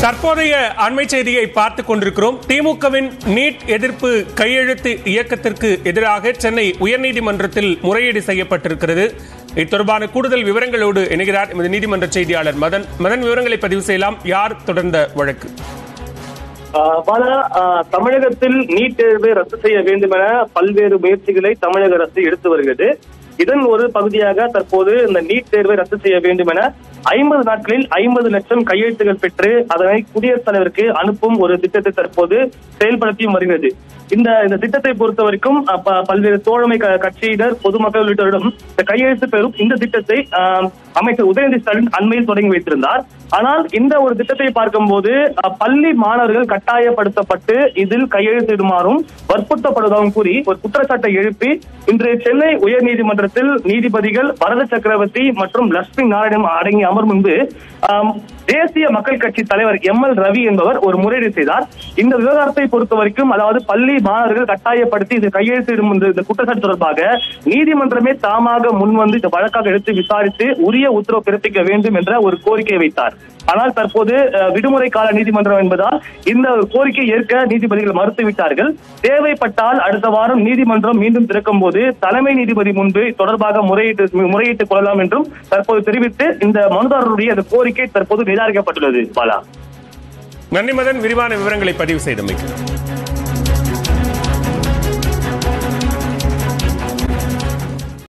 தற்போதைய அண்மை செய்தியை பார்த்துக் கொண்டிருக்கிறோம் திமுகவின் நீட் எதிர்ப்பு கையெழுத்து இயக்கத்திற்கு எதிராக சென்னை உயர்நீதிமன்றத்தில் முறையீடு செய்யப்பட்டிருக்கிறது இது தொடர்பான கூடுதல் விவரங்களோடு இணைகிறார் எமது நீதிமன்ற செய்தியாளர் மதன் மதன் விவரங்களை பதிவு செய்யலாம் யார் தொடர்ந்த வழக்கு ஆஹ் பல ஆஹ் தமிழகத்தில் நீட் தேர்வை ரத்து செய்ய வேண்டும் என பல்வேறு முயற்சிகளை தமிழக அரசு எடுத்து வருகிறது இதன் ஒரு பகுதியாக தற்போது இந்த நீட் தேர்வை ரத்து செய்ய வேண்டும் என ஐம்பது நாட்களில் ஐம்பது லட்சம் கையெழுத்துகள் பெற்று அதனை குடியரசுத் தலைவருக்கு அனுப்பும் ஒரு திட்டத்தை தற்போது செயல்படுத்தியும் வருகிறது இந்த இந்த திட்டத்தை பொறுத்த வரைக்கும் அஹ், ப- பல்வேறு தோழமை க- கட்சியினர் பொதுமக்கள் உள்ளிட்டவரிடம் இந்த கையெழுத்து பெறும் இந்த திட்டத்தை ஆஹ், அமைச்சர் உதயநிதி ஸ்டாலின் அண்மையில் தொடங்கி வைத்திருந்தார் ஆனால் இந்த ஒரு திட்டத்தை பார்க்கும்போது அஹ், பள்ளி மாணவர்கள் கட்டாயப்படுத்தப்பட்டு இதில் கையெழுத்திடுமாறும் வற்புறுத்தப்படுவதாகவும் கூறி ஒரு குற்றச்சாட்டை எழுப்பி இன்று சென்னை உயர்நீதிமன்றத்தில் நீதிபதிகள் பரத சக்கரவர்த்தி மற்றும் லட்சுமி நாராயணன் அடங்கிய அமர் முன்பு ஆம், தேசிய மக்கள் கட்சி தலைவர் எம் எல் ரவி என்பவர் ஒரு முறையீடு செய்தார் இந்த விவகாரத்தை பொறுத்த வரைக்கும் அதாவது பள்ளி மாணவர்கள் கட்டாயப்படுத்தி இது கையெழுத்திடும் இந்த இந்த குற்றச்சாட்டு தொடர்பாக நீதிமன்றமே தாமாக முன்வந்து இந்த வழக்காக எடுத்து விசாரித்து உரிய உத்தரவு பிறப்பிக்க வேண்டும் என்ற ஒரு கோரிக்கை வைத்தார் ஆனால் தற்போது அஹ், விடுமுறை கால நீதிமன்றம் என்பதால் இந்த ஒரு கோரிக்கை ஏற்க நீதிபதிகள் மறுத்துவிட்டார்கள் தேவைப்பட்டால் அடுத்த வாரம் நீதிமன்றம் மீண்டும் திறக்கும் போது தலைமை நீதிபதி முன்பு இது தொடர்பாக முறையிட்டு முறையிட்டுக் கொள்ளலாம் என்றும் தற்போது தெரிவித்து இந்த மனுதாரருடைய அந்த கோரிக்கை தற்போது நிராகரிக்கப்பட்டுள்ளது பாலா நன்றி மதன் விரிவான விவரங்களை பதிவு செய்தமைக்கு